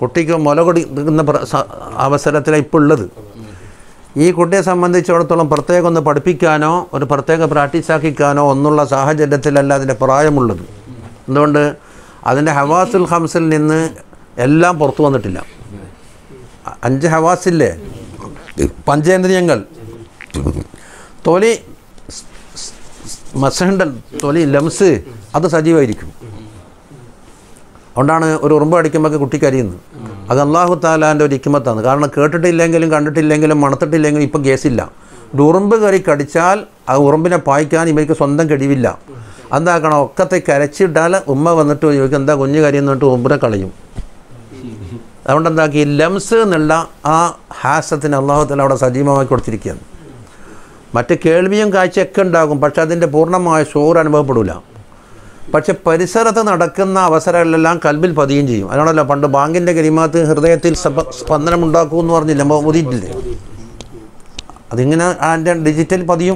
കുട്ടിക്ക് മുല കൊടുക്കുന്ന പ്ര- സ- അവസരത്തിലാണ് ഇപ്പോൾ ഉള്ളത് ഈ കുട്ടിയെ സംബന്ധിച്ചിടത്തോളം പ്രത്യേകം ഒന്ന് പഠിപ്പിക്കാനോ ഒരു പ്രത്യേക പ്രാക്ടീസ് ആക്കിക്കാനോ ഒന്നുള്ള സാഹചര്യത്തിലല്ല അതിൻ്റെ പ്രായമുള്ളത് എന്തുകൊണ്ട് അതിൻ്റെ ഹവാസുൽ ഹംസിൽ നിന്ന് എല്ലാം പുറത്തു വന്നിട്ടില്ല അ- അഞ്ച് ഹവാസില്ലേ പഞ്ചേന്ദ്രിയങ്ങൾ തൊലി മസണ്ടൽ തൊലി ലംസ് അത് സജീവമായിരിക്കും അതുകൊണ്ടാണ് ഒരു ഉറുമ്പ് അടിക്കുമ്പോൾ കുട്ടിക്ക് അറിയുന്നത് അത് അള്ളാഹു താലാൻ്റെ ഒരു ഇക്കുമത്താണ് കാരണം കേട്ടിട്ടില്ലെങ്കിലും കണ്ടിട്ടില്ലെങ്കിലും മണത്തിട്ടില്ലെങ്കിലും ഇപ്പം കേസില്ല ഒരു ഉറുമ്പ് കയറി കടിച്ചാൽ ആ ഉറുമ്പിനെ പായിക്കാൻ ഇവർക്ക് സ്വന്തം കഴിവില്ല എന്താക്കണം ഒക്കത്തെ കരച്ചിട്ടാൽ ഉമ്മ വന്നിട്ട് ചോദിക്കും എന്താ കുഞ്ഞ് കരിയുന്നിട്ട് ഉറുമ്പിനെ കളയും അതുകൊണ്ട് എന്താക്കി ലംസ് എന്നുള്ള ആ ഹാസത്തിന് അള്ളാഹു താല അവിടെ സജീവമായി കൊടുത്തിരിക്കുകയാണ് മറ്റ് കേൾവിയും കാഴ്ചയൊക്കെ ഉണ്ടാകും പക്ഷെ അതിൻ്റെ പൂർണ്ണമായ ഷോർ അനുഭവപ്പെടില്ല പക്ഷെ പരിസരത്ത് നടക്കുന്ന അവസരങ്ങളിലെല്ലാം കൽബിൽ പതിയും ചെയ്യും അതിനാണല്ലോ പണ്ട് ബാങ്കിൻ്റെ കരിമാത്ത് ഹൃദയത്തിൽ സപ- സ്പന്ദനം ഉണ്ടാക്കൂ എന്ന് പറഞ്ഞില്ല മോദിയിട്ടില്ലേ അതിങ്ങനെ അതിൻ്റെ ഡിജിറ്റൽ പതിയും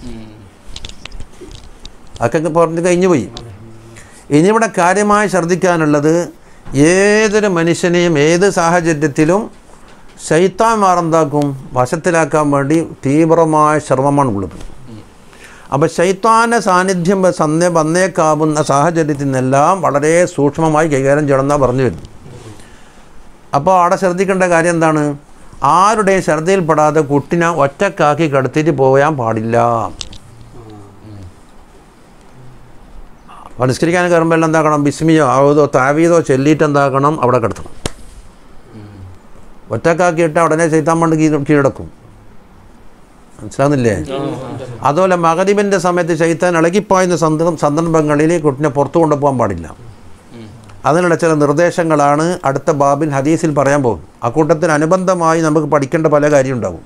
അതൊക്കെ പറഞ്ഞ് കഴിഞ്ഞു പോയി ഇനിയിവിടെ കാര്യമായി ശ്രദ്ധിക്കാനുള്ളത് ഏതൊരു മനുഷ്യനെയും ഏത് സാഹചര്യത്തിലും ശൈത്താന്മാർ എന്താക്കും വശത്തിലാക്കാൻ വേണ്ടി തീവ്രമായ ശ്രമമാണ് ഉള്ളത് അപ്പോൾ ശൈത്താന സാന്നിധ്യം സന്ദേ വന്നേക്കാവുന്ന സാഹചര്യത്തിൽ നിന്നെല്ലാം വളരെ സൂക്ഷ്മമായി കൈകാര്യം ചെയ്യണമെന്നാണ് പറഞ്ഞു വരുന്നത് അപ്പോൾ അവിടെ ശ്രദ്ധിക്കേണ്ട കാര്യം എന്താണ് ആരുടെയും ശ്രദ്ധയിൽപ്പെടാതെ കുട്ടിനെ ഒറ്റക്കാക്കി കടത്തിയിട്ട് പോകാൻ പാടില്ല അപ്പോൾ നിസ്കരിക്കാൻ കയറുമ്പോൾ എല്ലാം എന്താക്കണം ബിസ്മിയോ ആവതോ താവീതോ ചൊല്ലിയിട്ട് എന്താക്കണം അവിടെ കിടത്തണം ഒറ്റക്കാക്കിയിട്ട് ഉടനെ ചെയ്താൻ വേണ്ടി കീഴ് കീഴടക്കും മനസ്സിലാകുന്നില്ലേ അതുപോലെ മകരീബിൻ്റെ സമയത്ത് ചൈത്താൻ ഇളകിപ്പായുന്ന സന്ദർഭ സന്ദർഭങ്ങളിൽ കുട്ടിനെ പുറത്തു കൊണ്ടുപോകാൻ പാടില്ല അതിനുള്ള ചില നിർദ്ദേശങ്ങളാണ് അടുത്ത ബാബിൽ ഹദീസിൽ പറയാൻ പോകും അക്കൂട്ടത്തിന് അനുബന്ധമായി നമുക്ക് പഠിക്കേണ്ട പല കാര്യം ഉണ്ടാവും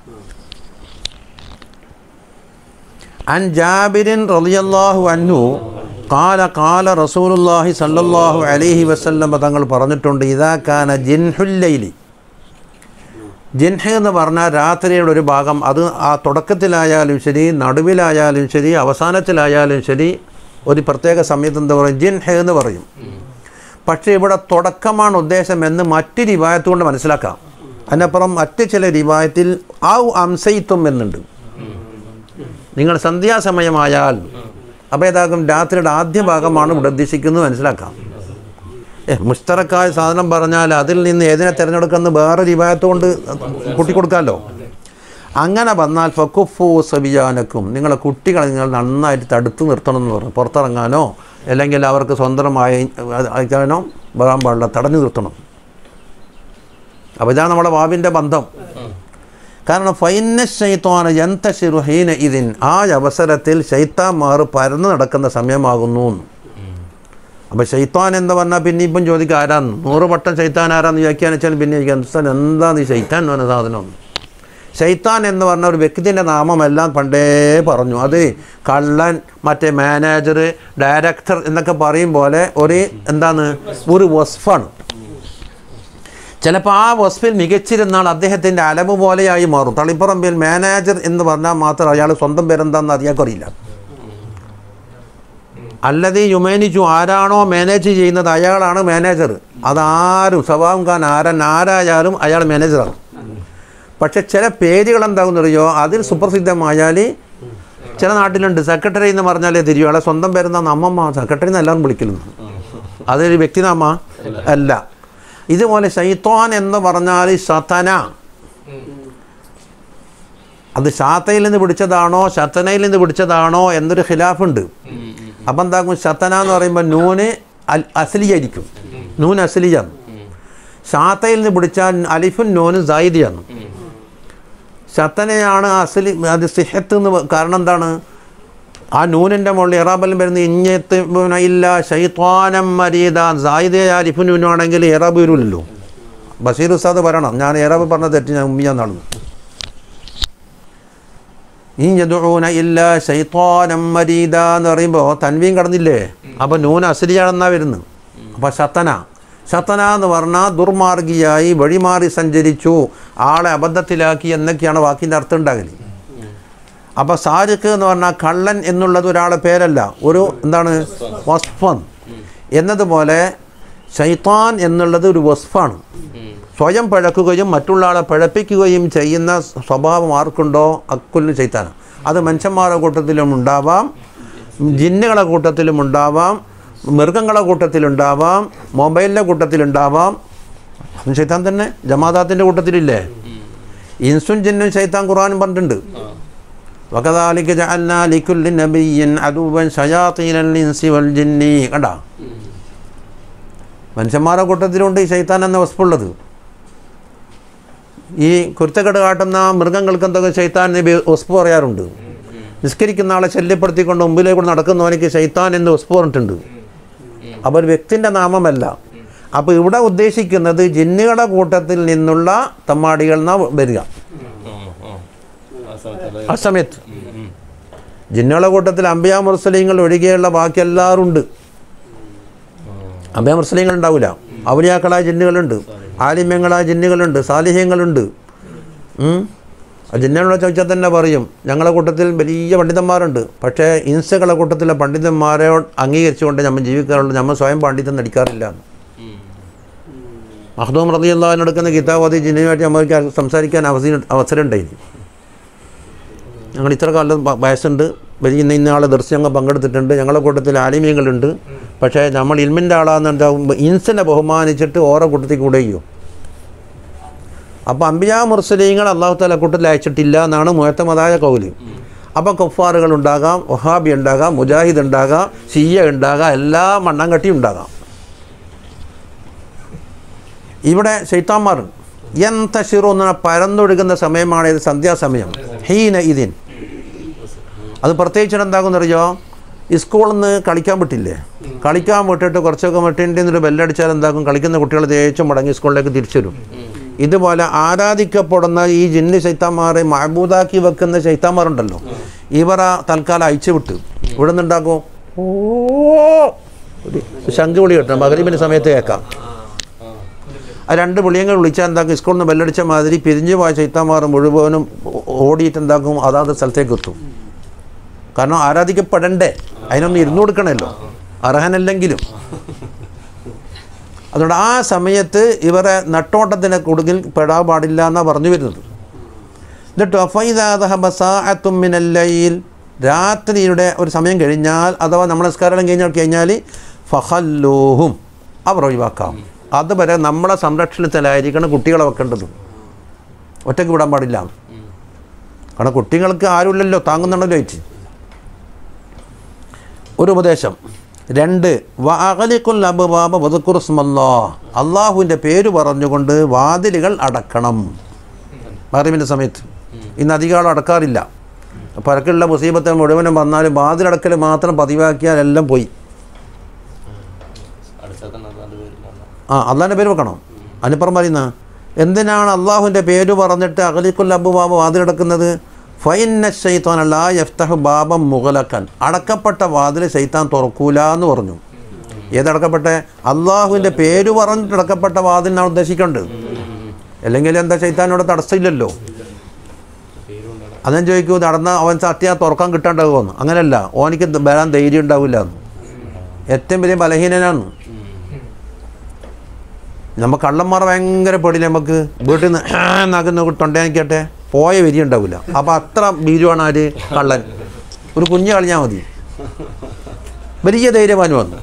അൻ ജാബിരിൻ റളിയല്ലാഹു അൻഹു കാല കാല റസൂലുല്ലാഹി സല്ലല്ലാഹു അലൈഹി വസല്ലം തങ്ങൾ പറഞ്ഞിട്ടുണ്ട് ഇതാ കാന ജിൻഹുല്ലൈലി ജിൻഹ് എന്ന് പറഞ്ഞാൽ രാത്രിയുടെ ഒരു ഭാഗം അത് ആ തുടക്കത്തിലായാലും ശരി നടുവിലായാലും ശരി അവസാനത്തിലായാലും ശരി ഒരു പ്രത്യേക സമയത്ത് എന്താ പറയും ജിൻഹ് എന്ന് പറയും പക്ഷേ ഇവിടെ തുടക്കമാണ് ഉദ്ദേശം എന്ന് മറ്റ് റിവായത്ത് കൊണ്ട് മനസ്സിലാക്കാം അതിനപ്പുറം മറ്റ് ചില റിവായത്തിൽ ആ അംസയിത്വം എന്നുണ്ട് നിങ്ങൾ സന്ധ്യാസമയമായാൽ അപ്പോൾ ഏതാകും രാത്രിയുടെ ആദ്യ ഭാഗമാണ് ഇവിടെ ഉദ്ദേശിക്കുന്നത് മനസ്സിലാക്കാം ഏ മുസ്തറക്കായ സാധനം പറഞ്ഞാൽ അതിൽ നിന്ന് ഏതിനെ തിരഞ്ഞെടുക്കുന്ന വേറെ റിവായത്ത് കൊണ്ട് കൂട്ടിക്കൊടുക്കാമല്ലോ അങ്ങനെ വന്നാൽ ഫക്കുഫു സബിയാനക്കും നിങ്ങളെ കുട്ടികളെ നിങ്ങൾ നന്നായിട്ട് തടുത്ത് നിർത്തണം എന്ന് പറഞ്ഞു പുറത്തിറങ്ങാനോ അല്ലെങ്കിൽ അവർക്ക് സ്വന്തമായി അയക്കാനോ വരാൻ പാടില്ല തടഞ്ഞു നിർത്തണം അപ്പോൾ ഇതാണ് നമ്മുടെ വാവിൻ്റെ ബന്ധം കാരണം ഫൈന ശൈത്വാന യന്തശിറു ഹീന ഇതിൻ ആ അവസരത്തിൽ ശൈത്താന്മാർ പരന്നു നടക്കുന്ന സമയമാകുന്നു അപ്പോൾ ശൈത്താൻ എന്ന് പറഞ്ഞാൽ പിന്നെ ഇപ്പം ചോദിക്കുക ആരാന്ന് നൂറ് വട്ടം ശൈത്താൻ ആരാന്ന് വ്യാഖ്യാനിച്ചാൽ പിന്നെ ചോദിക്കാം "ഉസ്താദ്, എന്താണ് ഈ ശൈത്താൻ എന്ന് പറഞ്ഞ സാധനം ശൈത്താൻ എന്ന് പറഞ്ഞ ഒരു വ്യക്തിൻ്റെ നാമമെല്ലാം പണ്ടേ പറഞ്ഞു അത് കള്ളൻ മറ്റേ മാനേജർ ഡയറക്ടർ എന്നൊക്കെ പറയും പോലെ ഒരു എന്താണ് ഒരു വസ്ഫാണ് ചിലപ്പോൾ ആ വസ്ഫിൽ മികച്ചിരുന്നാൽ അദ്ദേഹത്തിൻ്റെ അലവ് പോലെയായി മാറും തളിപ്പറമ്പിൽ മാനേജർ എന്ന് പറഞ്ഞാൽ മാത്രം അയാൾ സ്വന്തം പേരെന്താണെന്ന് അറിയാക്കറിയില്ല അല്ലത് യുമേനിച്ചു ആരാണോ മാനേജ് ചെയ്യുന്നത് അയാളാണ് മാനേജർ അതാരും സവാം ഖാൻ ആരൻ ആരായാലും അയാൾ മാനേജറാണ് പക്ഷെ ചില പേരുകൾ എന്താകുന്നറിയോ അതിൽ സുപ്രസിദ്ധമായാൽ ചില നാട്ടിലുണ്ട് സെക്രട്ടറി എന്ന് പറഞ്ഞാലേ തിരിയോ അയാളെ സ്വന്തം പേരെന്താന്ന് അമ്മമ്മ സെക്രട്ടറി എന്ന് എല്ലാവരും വിളിക്കലുണ്ട് അതൊരു വ്യക്തിനാമ അല്ല ഇതുപോലെ ശൈത്വാൻ എന്ന് പറഞ്ഞാൽ ശതന അത് ഷാത്തയിൽ നിന്ന് പിടിച്ചതാണോ ശതനയിൽ നിന്ന് പിടിച്ചതാണോ എന്നൊരു ഖിലാഫുണ്ട് അപ്പം എന്താക്കും ശതന എന്ന് പറയുമ്പോൾ നൂന് അൽ അസലിയായിരിക്കും നൂൻ അസലിയാണ് ഷാത്തയിൽ നിന്ന് പിടിച്ചാൽ അലിഫുൻ നൂനും സായിദിയാണ് ശതനയാണ് അസലി അത് സിഹത്ത് എന്ന് പ- കാരണം എന്താണ് ആ നൂനിൻ്റെ മുകളിൽ ഇറാബെല്ലാം വരുന്ന ഇഞ്ഞത്ത് ഇല്ല ഷൈത്വാനം മരീത സായിദയ അലിഫുൻ നൂനാണെങ്കിൽ ഇറാബ് വരില്ലല്ലോ ബഷീർ ഉസ്താദ് പറയണം ഞാൻ ഇറാബ് പറഞ്ഞ തെറ്റ് ഞാൻ ഉമ്മിയാൻ നടന്നു ഈ യദൂന ഇല്ല ഷൈത്വാനം മരീദ എന്ന് പറയുമ്പോൾ തൻവീൻ കടന്നില്ലേ അപ്പോൾ നൂൻ അസലിയാണെന്നാ വരുന്നത് അപ്പോൾ ശത്തന ശത്തന എന്ന് പറഞ്ഞാൽ ദുർമാർഗിയായി വഴിമാറി സഞ്ചരിച്ചു ആളെ അബദ്ധത്തിലാക്കി എന്നൊക്കെയാണ് വാക്കിൻ്റെ അർത്ഥം ഉണ്ടാകല് അപ്പോൾ സാരിഖ് എന്ന് പറഞ്ഞാൽ കള്ളൻ എന്നുള്ളത് ഒരാളെ പേരല്ല ഒരു എന്താണ് വസ്ഫൻ എന്നതുപോലെ ഷൈത്താൻ എന്നുള്ളത് ഒരു വസ്ഫാണ് സ്വയം പഴക്കുകയും മറ്റുള്ള ആളെ പഴപ്പിക്കുകയും ചെയ്യുന്ന സ്വഭാവം ആർക്കുണ്ടോ അക്കുലിന് ചെയ്ത്താനാണ് അത് മനുഷ്യന്മാരുടെ കൂട്ടത്തിലും ഉണ്ടാവാം ജിന്നുകളെ കൂട്ടത്തിലും ഉണ്ടാവാം മൃഗങ്ങളെ കൂട്ടത്തിലുണ്ടാവാം മൊബൈലിൻ്റെ കൂട്ടത്തിലുണ്ടാവാം അതും ശൈത്താൻ തന്നെ ജമാദാത്തിൻ്റെ കൂട്ടത്തിലില്ലേ ഇൻസുൻ ജിന്നും ശൈത്താൻ ഖുർആനും പറഞ്ഞിട്ടുണ്ട് വകദാലിക ജഅൽനാ ലികുല്ലി നബിയ്യിൻ അദുവൻ ശയാത്തീനൽ ഇൻസി വൽ ജിന്നി കണ്ടാ മനുഷ്യന്മാരുടെ കൂട്ടത്തിലുണ്ട് ഈ ശൈത്താൻ എന്ന വസ്തുള്ളത് ഈ കുരുത്തക്കെട് കാട്ടുന്ന മൃഗങ്ങൾക്ക് എന്തൊക്കെ ശൈത്താൻ നബി വസ്തു പറയാറുണ്ട് നിസ്കരിക്കുന്ന ആളെ ശല്യപ്പെടുത്തിക്കൊണ്ട് മുമ്പിലേക്ക് നടക്കുന്നവനിക്ക് ശൈത്താൻ എന്ന് വസ്തു പറഞ്ഞിട്ടുണ്ട് അപ്പോൾ ഒരു വ്യക്തിൻ്റെ നാമമല്ല അപ്പോൾ ഇവിടെ ഉദ്ദേശിക്കുന്നത് ജിന്നുകളുടെ കൂട്ടത്തിൽ നിന്നുള്ള തമ്മാടികൾ എന്നാ വരിക ആ സമയത്ത് ജിന്നുകളുടെ കൂട്ടത്തിൽ അംബിയ മുർസലീങ്ങൾ ഒഴികെയുള്ള ബാക്കി എല്ലാവരും ഉണ്ട് അംബിയ മുർസലീങ്ങൾ ഉണ്ടാവില്ല ഔലിയാക്കളായ ജിന്നുകളുണ്ട് ആലിമ്യങ്ങളായ ജിന്നുകളുണ്ട് സാലിഹ്യങ്ങളുണ്ട് ഉം. ആ ജിന്നുകളോട് ചോദിച്ചാൽ തന്നെ പറയും ഞങ്ങളുടെ കൂട്ടത്തിൽ വലിയ പണ്ഡിതന്മാരുണ്ട് പക്ഷേ ഇൻസകളുടെ കൂട്ടത്തിലെ പണ്ഡിതന്മാരെ അംഗീകരിച്ചുകൊണ്ട് നമ്മൾ ജീവിക്കാറുള്ളൂ നമ്മൾ സ്വയം പണ്ഡിതം നടിക്കാറില്ല മഹദൂം റതിയുള്ള എടുക്കുന്ന കിതാബ് ജിന്നുമായിട്ട് നമ്മൾക്ക് സംസാരിക്കാൻ അവസരം അവസരം ഉണ്ടായിരുന്നു ഞങ്ങൾ ഇത്ര കാലം വ- വയസ്സുണ്ട് വലിയ ഇന്ന ഇന്ന ആളെ ദർശനം ഞങ്ങൾ പങ്കെടുത്തിട്ടുണ്ട് ഞങ്ങളുടെ കൂട്ടത്തിൽ ആലിമ്യങ്ങളുണ്ട് പക്ഷേ നമ്മൾ ഇൽമിൻ്റെ ആളാണെന്നുണ്ടാകുമ്പോൾ ഇൻസിനെ ബഹുമാനിച്ചിട്ട് ഓരോ കൂട്ടത്തിൽ കൂടെ ചെയ്യും അപ്പോൾ അംബിയാ മുർസലീങ്ങൾ അള്ളാഹു താല കൂട്ടത്തിൽ അയച്ചിട്ടില്ല എന്നാണ് മുഹത്തമതായ കൗല് അപ്പോൾ കുഫാറുകൾ ഉണ്ടാകാം വഹാബി ഉണ്ടാകാം മുജാഹിദ് ഉണ്ടാകാം ഷിയ ഉണ്ടാകാം എല്ലാ മണ്ണാങ്കട്ടിയും ഉണ്ടാകാം ഇവിടെ ശൈത്താന്മാരുണ്ട് എന്തഷിറു എന്ന പരന്നൊഴുകുന്ന സമയമാണ് ഇത് സന്ധ്യാസമയം ഹീന ഇതിൻ അത് പ്രത്യേകിച്ച് എന്താകുന്നറിയോ ഈ സ്കൂളിൽ നിന്ന് കളിക്കാൻ വിട്ടില്ലേ കളിക്കാൻ വിട്ടിട്ട് കുറച്ചൊക്കെ വിട്ടിൻ്റെ ഒരു ബെല്ലടിച്ചാൽ എന്താക്കും കളിക്കുന്ന കുട്ടികൾ തേച്ചും മടങ്ങി സ്കൂളിലേക്ക് തിരിച്ചു വരും ഇതുപോലെ ആരാധിക്കപ്പെടുന്ന ഈ ജിന്ന് ശൈത്താന്മാരെ മഹബൂദാക്കി വെക്കുന്ന ശൈത്താന്മാരുണ്ടല്ലോ ഇവർ ആ തൽക്കാലം അയച്ചു വിട്ട് ഇവിടെ നിന്നുണ്ടാക്കും ഓ ഒരു ശംഖ് വിളി കിട്ടണം മകരിമിൻ്റെ സമയത്ത് കേൾക്കാം ആ രണ്ട് പുള്ളിയങ്ങൾ വിളിച്ചാൽ എന്താക്കും സ്കൂളിൽ നിന്ന് ബെല്ലടിച്ച മാതിരി പിരിഞ്ഞു പോയ ചൈത്താന്മാർ മുഴുവനും ഓ- ഓടിയിട്ട് എന്താക്കും അതാത് സ്ഥലത്തേക്ക് എത്തും കാരണം ആരാധിക്കപ്പെടണ്ടേ അതിനൊന്ന് ഇരുന്നു കൊടുക്കണമല്ലോ അർഹനല്ലെങ്കിലും അതുകൊണ്ട് ആ സമയത്ത് ഇവരെ നട്ടോട്ടത്തിനെ കുടുങ്ങിൽ പെടാൻ പാടില്ല എന്നാണ് പറഞ്ഞു വരുന്നത് എന്നിട്ട് അഫൈദാദഹബസാഅത്തുമിനല്ലയിൽ രാത്രിയുടെ ഒരു സമയം കഴിഞ്ഞാൽ അഥവാ നമ്മൾ നിസ്കാരം കഴിഞ്ഞാൽ കഴിഞ്ഞാൽ ഫഹല്ലൂഹും അവർ ഒഴിവാക്കാം അതുവരെ നമ്മളെ സംരക്ഷണത്തിലായിരിക്കണം കുട്ടികളെ വെക്കേണ്ടത് ഒറ്റയ്ക്ക് വിടാൻ പാടില്ല കാരണം കുട്ടികൾക്ക് ആരുമില്ലല്ലോ താങ്ങുന്നുണ്ടല്ലോ വെച്ച് ഒരു ഉപദേശം രണ്ട് വാകലിക്കുൽ അബുബാബ വധക്കുറുസ്മല്ലോ അള്ളാഹുവിൻ്റെ പേര് പറഞ്ഞുകൊണ്ട് വാതിലുകൾ അടക്കണം മറിമിൻ്റെ സമയത്ത് ഇന്ന് അധികം അടക്കാറില്ല പരക്കുള്ള മുസീബത്ത് മുഴുവനും വന്നാലും വാതിലടക്കൽ മാത്രം പതിവാക്കിയാൽ എല്ലാം പോയി അടിച്ചാൽ തന്നെ അത് പേര് വന്നു ആ അള്ളാഹിൻ്റെ പേര് വെക്കണം അനുപ്പുറം പറയുന്ന എന്തിനാണ് അള്ളാഹുവിൻ്റെ പേര് പറഞ്ഞിട്ട് അഖലിക്കുൽ അബു ബാബ വാതിലടക്കുന്നത് ഫൈന ഷെയ്ത്താൻ അല്ലാ യഫ്തഹ് ബാബം മുഗലക്കൻ അടക്കപ്പെട്ട വാതിൽ ഷെയ്ത്താൻ തുറക്കൂല എന്ന് പറഞ്ഞു ഏതടക്കപ്പെട്ട അള്ളാഹുവിൻ്റെ പേര് പറഞ്ഞിട്ട് അടക്കപ്പെട്ട വാതിലിനാണ് ഉദ്ദേശിക്കേണ്ടത് അല്ലെങ്കിൽ എന്താ ഷെയ്ത്താനോട് തടസ്സമില്ലല്ലോ അതെന്ന് ചോദിക്കൂ നടന്ന അവൻ സത്യ തുറക്കാൻ കിട്ടാണ്ടാകുമെന്ന് അങ്ങനെയല്ല ഓനിക്ക് വരാൻ ധൈര്യം ഉണ്ടാവില്ല എന്ന് ഏറ്റവും വലിയ ബലഹീനനാണ് നമ്മ കള്ളന്മാർ ഭയങ്കര പേടിയില്ല നമുക്ക് വീട്ടിൽ നിന്ന് എന്നാക്കുന്ന തൊണ്ടയാനിക്കട്ടെ പോയ വരി ഉണ്ടാവില്ല അപ്പം അത്ര ഭീരുവാണ് ആര് കള്ളൻ ഒരു കുഞ്ഞ് കളിഞ്ഞാൽ മതി വലിയ ധൈര്യവാൻ വന്നു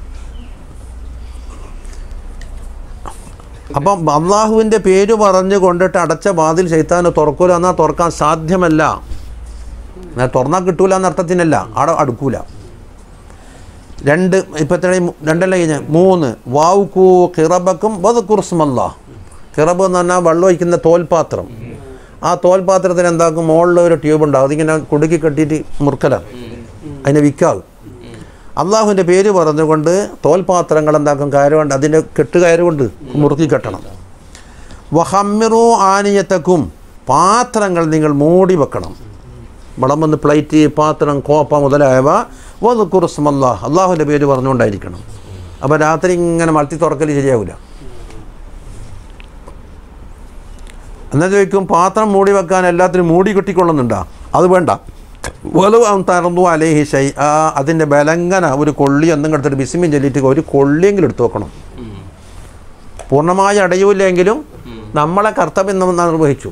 അപ്പം അള്ളാഹുവിൻ്റെ പേര് പറഞ്ഞു കൊണ്ടിട്ട് അടച്ച വാതിൽ ചെയ്ത്താൻ തുറക്കൂല എന്നാൽ തുറക്കാൻ സാധ്യമല്ല എന്നാൽ തുറന്നാൽ കിട്ടൂല എന്ന അർത്ഥത്തിനല്ല അവിടെ അടുക്കൂല രണ്ട് ഇപ്പം എത്ര രണ്ടല്ല കഴിഞ്ഞ മൂന്ന് വാവുക്കൂ കിറബക്കും വത് കുർസുമല്ല കിറബ് എന്ന് പറഞ്ഞാൽ വെള്ളം ഒഴിക്കുന്ന തോൽപാത്രം ആ തോൽപാത്രത്തിന് എന്താക്കും മുകളിൽ ഒരു ട്യൂബ് ഉണ്ടാവും അതിങ്ങനെ കുടുക്കി കെട്ടിയിട്ട് മുറുക്കലാണ് അതിനെ വിൽക്കാവും അള്ളാഹുവിൻ്റെ പേര് പറഞ്ഞുകൊണ്ട് തോൽപാത്രങ്ങൾ എന്താക്കും കയറുകൊണ്ട് അതിൻ്റെ കെട്ട് കയറുകൊണ്ട് മുറുക്കി കെട്ടണം വഹമ്മിറു ആനിയത്തക്കും പാത്രങ്ങൾ നിങ്ങൾ മൂടി വെക്കണം വിളമ്പുന്ന പ്ലേറ്റ് പാത്രം കോപ്പ മുതലായവ വത് കുറുസ്മല്ല അള്ളാഹുവിൻ്റെ പേര് പറഞ്ഞുകൊണ്ടായിരിക്കണം അപ്പോൾ രാത്രി ഇങ്ങനെ മലത്തി തുറക്കൽ ശരിയാവില്ല എന്നാൽ ചോദിക്കും പാത്രം മൂടി വെക്കാൻ എല്ലാത്തിനും മൂടി കെട്ടിക്കൊള്ളുന്നുണ്ടോ അത് വേണ്ട വലുവാൻ തറന്നു അലേഹി ഷൈ ആ അതിൻ്റെ ബലങ്കന ഒരു കൊള്ളി ഒന്നും എടുത്തിട്ട് ബിസിമിൻ ചൊല്ലിയിട്ട് ഒരു കൊള്ളിയെങ്കിലും എടുത്ത് വെക്കണം പൂർണ്ണമായി അടയൂലെങ്കിലും നമ്മളെ കർത്തവ്യം നമ്മൾ നിർവഹിച്ചു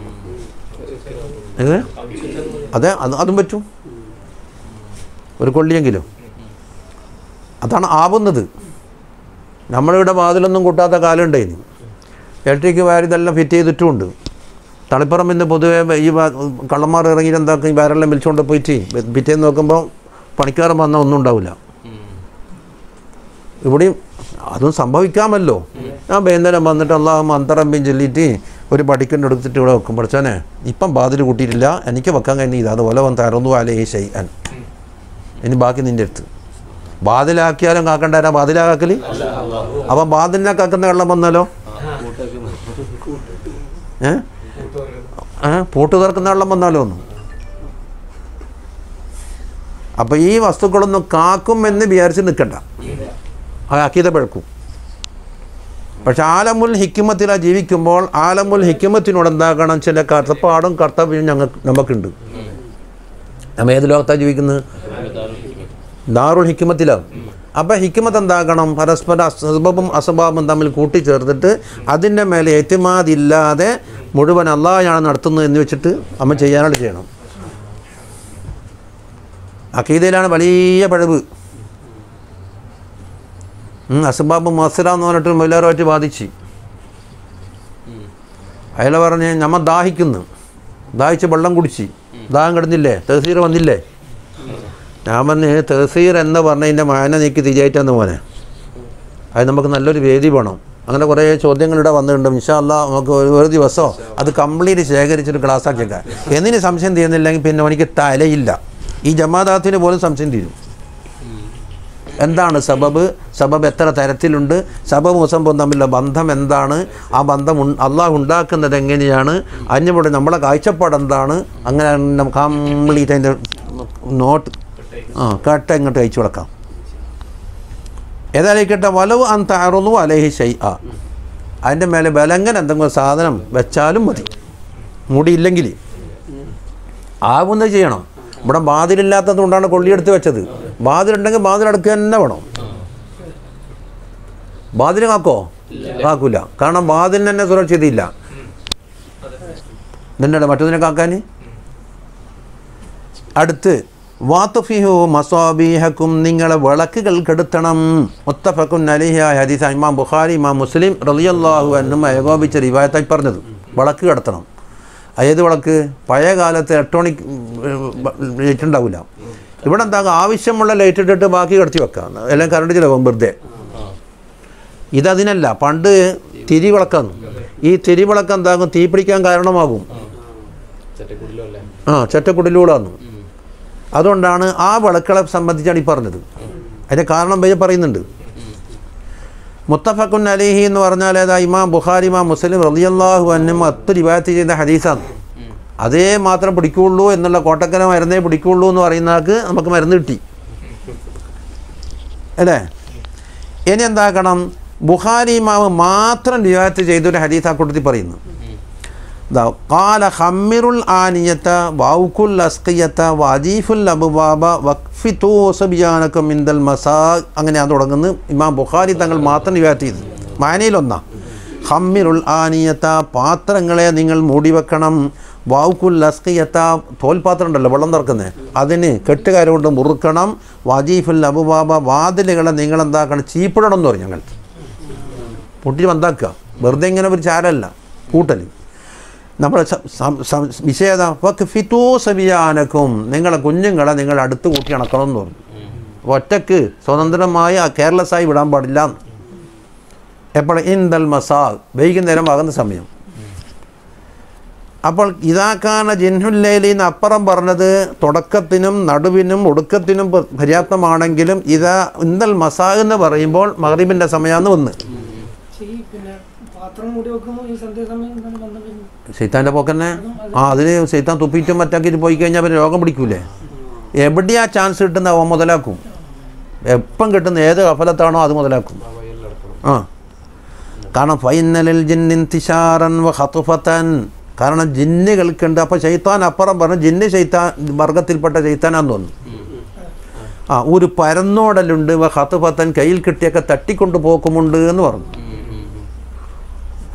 ഏ? അതെ അത് അതും പറ്റും ഒരു കൊള്ളിയെങ്കിലും അതാണ് ആവുന്നത് നമ്മളിവിടെ വാതിലൊന്നും കൂട്ടാത്ത കാലം ഉണ്ടായിരുന്നു ഇലക്ട്രിക് വയർ ഇതെല്ലാം ഫിറ്റ് ചെയ്തിട്ടുമുണ്ട് തളിപ്പറമ്പിൽ നിന്ന് പൊതുവേ ഈ വാ- കള്ളന്മാർ ഇറങ്ങിയിട്ട് എന്താക്കും ഈ വയറെല്ലാം വിളിച്ചുകൊണ്ട് പോയിട്ട് പിറ്റേന്ന് നോക്കുമ്പോൾ പണിക്കാരൻ വന്നാൽ ഒന്നും ഉണ്ടാവില്ല ഇവിടെയും അതും സംഭവിക്കാമല്ലോ ഞാൻ വൈകുന്നേരം വന്നിട്ട് അള്ളാഹു മന്ത്രമ്പയും ചൊല്ലിയിട്ട് ഒരു പഠിക്കൻ്റെ എടുത്തിട്ട് ഇവിടെ വെക്കും പഠിച്ചോനെ ഇപ്പം ബാതിൽ കൂട്ടിയിട്ടില്ല എനിക്ക് വെക്കാൻ കഴിഞ്ഞില്ല അതുപോലെ വന്ന് തരുന്നു അലേ ഷൈ അൻ ഇനി ബാക്കി നിൻ്റെ അടുത്ത് ബാതിലാക്കിയാലും കാക്കണ്ടാരാ ബാതിലാക്കല് അപ്പം ബാതിലിനെ കാക്കുന്ന വെള്ളം വന്നാലോ ഏ ഏ പൂട്ട് തുറക്കുന്ന വെള്ളം വന്നാലോ ഒന്ന് അപ്പം ഈ വസ്തുക്കളൊന്നും കാക്കും എന്ന് വിചാരിച്ച് നിൽക്കണ്ട അത് അക്കീത പഴക്കും പക്ഷെ ആലമുൽ ഹിക്കുമത്തിലാണ് ജീവിക്കുമ്പോൾ ആലമുൽ ഹിക്കുമത്തിനോട് എന്താക്കണം ചില കർത്തപ്പാടും കർത്തവ്യവും ഞങ്ങൾക്ക് നമുക്കുണ്ട് നമ്മൾ ഏത് ലോകത്താണ് ജീവിക്കുന്നത് ദാറുൽ ഹിക്കുമത്തിലാണ് അപ്പോൾ ഹിക്കുമത്ത് എന്താക്കണം പരസ്പര അസബബും അസബാബും തമ്മിൽ കൂട്ടിച്ചേർത്തിട്ട് അതിൻ്റെ മേലെ ഏറ്റുമാതില്ലാതെ മുഴുവൻ അള്ളാഹാണ് നടത്തുന്നത് എന്ന് വെച്ചിട്ട് നമ്മൾ ചെയ്യാനായിട്ട് ചെയ്യണം അക്കീതയിലാണ് വലിയ പഴവ് ഉം, അസബാബ് മസര എന്ന് പറഞ്ഞിട്ട് മൊയിലാറുമായിട്ട് ബാധിച്ച് അയാൾ പറഞ്ഞ് നമ്മ ദാഹിക്കുന്നു ദാഹിച്ച് വെള്ളം കുടിച്ച് ദാഹം കിടന്നില്ലേ തഹസീർ വന്നില്ലേ ഞാൻ പറഞ്ഞ് തഹസീർ എന്ന് പറഞ്ഞതിൻ്റെ മാന നീക്കി തിരിയായിട്ടാന്ന് മോനെ അത് നമുക്ക് നല്ലൊരു വേദി വേണം അങ്ങനെ കുറേ ചോദ്യങ്ങൾ ഇവിടെ വന്നിട്ടുണ്ട് ഇൻഷാല്ല നമുക്ക് ഒരു ഒരു ദിവസമോ അത് കംപ്ലീറ്റ് ശേഖരിച്ചിട്ട് ക്ലാസ് ആക്കിയേക്കാം എന്നിന് സംശയം തീരുന്നില്ലെങ്കിൽ പിന്നെ എനിക്ക് തലയില്ല ഈ ജമാദാത്തിന് പോലും സംശയം തീരും എന്താണ് സബബ് സബബ് എത്ര തരത്തിലുണ്ട് സബബ് മുസംബവും തമ്മിലുള്ള ബന്ധം എന്താണ് ആ ബന്ധം ഉൺ- അള്ളാഹ് ഉണ്ടാക്കുന്നത് എങ്ങനെയാണ് അതിനുകൂടെ നമ്മളെ കാഴ്ചപ്പാട് എന്താണ് അങ്ങനെ നമുക്ക് കംപ്ലീറ്റ് അതിൻ്റെ നോട്ട് ആ കട്ട ഇങ്ങോട്ട് അയച്ചു കൊടുക്കാം ഏതായാലും വലവ് അൻ താറുന്നു അലഹി ഷൈ ആ അതിൻ്റെ മേലെ ബലങ്ങൻ എന്തെങ്കിലും സാധനം വെച്ചാലും മതി മുടിയില്ലെങ്കിൽ ആവുന്നത് ചെയ്യണം ഇവിടെ ബാതിലില്ലാത്തത് കൊണ്ടാണ് കൊള്ളിയെടുത്ത് വെച്ചത് ബാതിലുണ്ടെങ്കിൽ ബാതിലടക്കുക തന്നെ വേണം ബാതിൽ കാക്കോ കാക്കൂല കാരണം ബാതിലിന് തന്നെ സുരക്ഷിതയില്ല ഇതന്നെ മറ്റൊന്നിനെ കാക്കാൻ അടുത്ത് വാത്തുഫിഹു മസാബീഹക്കും നിങ്ങളെ വിളക്കുകൾ കെടുത്തണം മുത്തഫക്കുൻ അലിഹ ഹദീസ ഇമാം ബുഖാരി ഇമാം മുസ്ലിം റളിയല്ലാഹു എന്നും ഏകോപിച്ച റിവായത്തായി പറഞ്ഞത് വിളക്ക് കെടുത്തണം ഏത് വിളക്ക് പഴയ കാലത്ത് ഇലക്ട്രോണിക് ലൈറ്റ് ഉണ്ടാവില്ല ഇവിടെ എന്താകും ആവശ്യമുള്ള ലൈറ്റ് ഇട്ടിട്ട് ബാക്കി കടത്തി വെക്കാം എല്ലാം കറണ്ട് ചിലവും വെറുതെ ഇതതിനല്ല പണ്ട് തിരി വിളക്കാന്ന് ഈ തിരി വിളക്ക് എന്താകും തീ പിടിക്കാൻ കാരണമാകും ആ ചെറ്റക്കുടിലൂടാന്ന് അതുകൊണ്ടാണ് ആ വിളക്കുകളെ സംബന്ധിച്ചാണ് ഈ പറഞ്ഞത് അതിൻ്റെ കാരണം ബയ്യ പറയുന്നുണ്ട് മുത്തഫക്കുൻ അലിഹി എന്ന് പറഞ്ഞാൽ ഏതാ ഇമാം ബുഖാരി ഇമാം മുസ്ലിം റളിയല്ലാഹു അന്നും അത്ത് റിവായത്ത് ചെയ്ത ഹദീസാണ് അതേ മാത്രം പിടിക്കുള്ളൂ എന്നുള്ള കോട്ടക്കര മരുന്നേ പിടിക്കുള്ളൂ എന്ന് പറയുന്നതാൾക്ക് നമുക്ക് മരുന്ന് കിട്ടി അല്ലേ ഇനി എന്താക്കണം ബുഖാരി ഇമാവ് മാത്രം റിവായത്ത് ചെയ്തൊരു ഹദീസ് ആ കൂട്ടത്തിൽ പറയുന്നു ദാ, قال خمروا الآنية وأوكوا الأسقية وأجيفوا الأبواب واكفتوا صبيانكم عند المساء അങ്ങനെയാണ് തുടങ്ങുന്നത് ഇമാം ബുഖാരി തങ്ങൾ മാത്രം റിവായത്ത് ചെയ്തത് മാനയിലൊന്നാ ഹമ്മിറുൽ ആനിയത്ത പാത്രങ്ങളെ നിങ്ങൾ മൂടി വെക്കണം വാവുക്കുൽ അസ്കിയത്ത തോൽപാത്രം ഉണ്ടല്ലോ വെള്ളം തുറക്കുന്നത് അതിന് കെട്ടുകാരം കൊണ്ട് മുറുക്കണം വജീഫുൽ അബുബാബ വാതിലുകളെ നിങ്ങൾ എന്താക്കണം ചീപ്പിടണം എന്ന് പറയും ഞങ്ങൾ പൊട്ടി വന്നാക്കുക വെറുതെ ഇങ്ങനെ ഒരു ചാരല്ല കൂട്ടൽ നമ്മുടെ വിഷയത ഫിറ്റൂ സബിയാനക്കും നിങ്ങളെ കുഞ്ഞുങ്ങളെ നിങ്ങൾ അടുത്ത് കൂട്ടി അണക്കണം എന്ന് പറഞ്ഞു ഒറ്റക്ക് സ്വതന്ത്രമായി കെയർലെസ്സായി വിടാൻ പാടില്ല എപ്പോൾ ഇന്തൽ മസാ വൈകുന്നേരം ആകുന്ന സമയം അപ്പോൾ ഇതാക്കാന ജിൻഹുല്ലയിൽ നിന്ന് അപ്പുറം പറഞ്ഞത് തുടക്കത്തിനും നടുവിനും ഒടുക്കത്തിനും പ- പര്യാപ്തമാണെങ്കിലും ഇതാ ഇന്തൽ മസാ എന്ന് പറയുമ്പോൾ മഹറീബിൻ്റെ സമയമാണ് വന്ന് ഈ പിന്നെ പാത്രം മൂടി വെക്കുമ്പോൾ ഈ സന്ധ്യാസമയം തന്നെ വന്ന പിന്നെ സൈത്താൻ്റെ പോക്കന്നെ ആ അതിന് സൈത്താൻ തുപ്പിയിട്ടും മറ്റാക്കിയിട്ട് പോയി കഴിഞ്ഞാൽ പിന്നെ രോഗം പിടിക്കൂലേ എവിടെയാ ചാൻസ് കിട്ടുന്ന അവൻ മുതലാക്കും എപ്പം കിട്ടുന്ന ഏത് കഫലത്താണോ അത് മുതലാക്കും ആ കാരണം ഫൈനലിൽ ജിന്നിൻ തിഷാറൻ വ ഹത്തുഫത്തൻ കാരണം ജിന്നുകൾക്കുണ്ട് അപ്പോൾ ശൈത്താൻ അപ്പുറം പറഞ്ഞു ജിന്ന് ശൈത്താൻ വർഗത്തിൽപ്പെട്ട ശൈത്താനാന്ന് തോന്നുന്നു ആ ഒരു പരന്നോടലുണ്ട് വ ഹത്തുഫത്തൻ കയ്യിൽ കിട്ടിയൊക്കെ തട്ടിക്കൊണ്ട് പോക്കുമുണ്ട് എന്ന് പറഞ്ഞു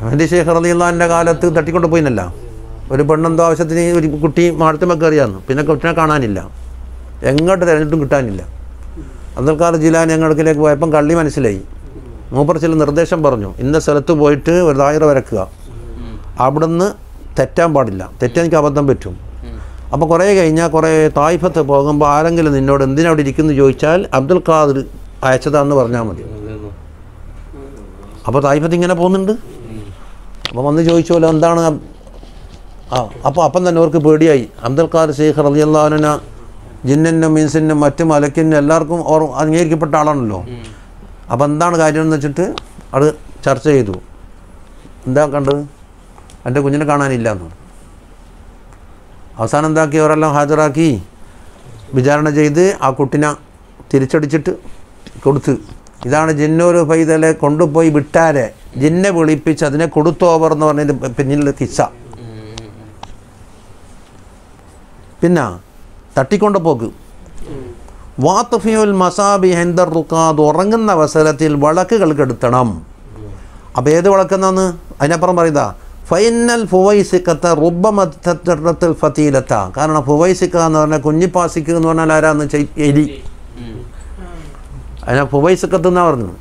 അവൻ്റെ ഷേഖ് റലിയുള്ളാൻ്റെ കാലത്ത് തട്ടിക്കൊണ്ട് പോയിനല്ല ഒരു പെണ്ണെന്തോ ആവശ്യത്തിന് ഒരു കുട്ടി മാടത്തുമൊക്കെ അറിയാമെന്ന് പിന്നെ കുട്ടിനെ കാണാനില്ല എങ്ങോട്ട് തിരഞ്ഞിട്ടും കിട്ടാനില്ല അബ്ദുൽ ഖാദർ ജിലാൻ ഞങ്ങൾക്കിലേക്ക് പോയപ്പം കള്ളി മനസ്സിലായി മൂപ്പർ ചില നിർദ്ദേശം പറഞ്ഞു ഇന്ന സ്ഥലത്ത് പോയിട്ട് ഒരു ദായറ വരക്കുക അവിടുന്ന് തെറ്റാൻ പാടില്ല തെറ്റാൻ എനിക്ക് അബദ്ധം പറ്റും അപ്പോൾ കുറേ കഴിഞ്ഞാൽ കുറേ തായ്ഫത്ത് പോകുമ്പോൾ ആരെങ്കിലും നിന്നോട് എന്തിനാ അവിടെ ഇരിക്കുന്നു ചോദിച്ചാൽ അബ്ദുൽ ഖാദർ അയച്ചതാന്ന് പറഞ്ഞാൽ മതി അപ്പോൾ തായ്ഫത്ത് ഇങ്ങനെ പോകുന്നുണ്ട് അപ്പോൾ വന്ന് ചോദിച്ചോലോ എന്താണ് അബ്- ആ അപ്പോൾ അപ്പം തന്നെ അവർക്ക് പേടിയായി അബ്ദുൽ ഖാദർ ഷെയ്ഖ് റളിയല്ലാഹുന ജിന്നിനും മീൻസിനും മറ്റും അലക്കിനും എല്ലാവർക്കും ഓർ അംഗീകരിക്കപ്പെട്ട ആളാണല്ലോ അപ്പോൾ എന്താണ് കാര്യം എന്ന് വെച്ചിട്ട് അത് ചർച്ച ചെയ്തു എന്താ കണ്ടത് എൻ്റെ കുഞ്ഞിനെ കാണാനില്ല എന്ന് അവസാനം എന്താക്കി അവരെല്ലാം ഹാജരാക്കി വിചാരണ ചെയ്ത് ആ കുട്ടിനെ തിരിച്ചടിച്ചിട്ട് കൊടുത്ത് ഇതാണ് ജിന്നൂർ പൈതലെ കൊണ്ടുപോയി വിട്ടാരെ ജിന്നെ വിളിപ്പിച്ച് അതിനെ കൊടുത്തു ഓവർ എന്ന് പറഞ്ഞതിന് പിന്നിലുള്ള കിസ്സ പിന്നെ തട്ടിക്കൊണ്ട് പോക്ക് വാത്തഫിയുൽ മസാബി ഹെന്ദർ റുക്കാദ് ഉറങ്ങുന്ന അവസരത്തിൽ വിളക്കുകൾ കെടുത്തണം അപ്പോൾ ഏത് വിളക്കെന്നാന്ന് അതിനപ്പുറം പറയുക ഫൈനൽ ഫുവൈസിക്കത്തെ റുബമത്തിൽ ഫത്തീലത്ത കാരണം ഫുവൈസിക്ക എന്ന് പറഞ്ഞാൽ കുഞ്ഞിപ്പാസിക്ക് എന്ന് പറഞ്ഞാൽ ആരാന്ന് ചെ എലി അതിനെ ഫുവൈസിക്കത്ത് എന്നാ പറഞ്ഞു